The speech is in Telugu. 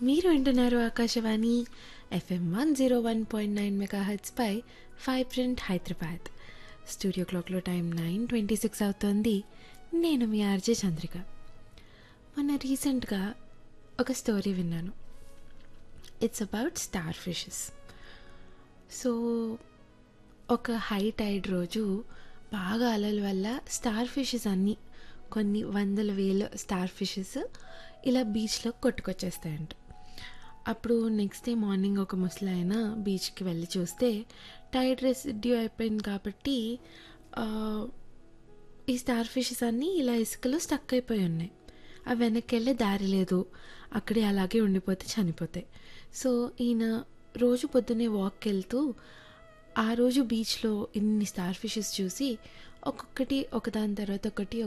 మీరు వింటున్నారు Akashvani FM one zero one point nine mega హెడ్స్పై వైబ్రెంట్ హైదరాబాద్ స్టూడియో క్లాక్లో టైం నైన్ ట్వంటీ సిక్స్ అవుతోంది నేను మీ ఆర్జే చంద్రిక మొన్న రీసెంట్గా ఒక స్టోరీ విన్నాను it's about star fishes so ఒక హై టైడ్ రోజు బాగా అలల వల్ల స్టార్ ఫిషెస్ అన్నీ కొన్ని వందల వేల స్టార్ ఫిషెస్ ఇలా బీచ్లో కొట్టుకొచ్చేస్తాయంట అప్పుడు నెక్స్ట్ డే మార్నింగ్ ఒక ముసలాయన బీచ్కి వెళ్ళి చూస్తే టైడ్ రెసిడ్యూ అయిపోయింది కాబట్టి ఆ, ఈ స్టార్ ఫిషెస్ అన్నీ ఇలా ఇసుకలో స్టక్ అయిపోయి ఉన్నాయి అవి వెనక్కి వెళ్ళే దారి లేదు అక్కడే అలాగే ఉండిపోతే చనిపోతాయి సో ఈయన రోజు పొద్దున్నే వాక్కి వెళ్తూ ఆ రోజు బీచ్లో ఇన్ని స్టార్ ఫిషెస్ చూసి ఒక్కొక్కటి ఒకదాని తర్వాత ఒకటి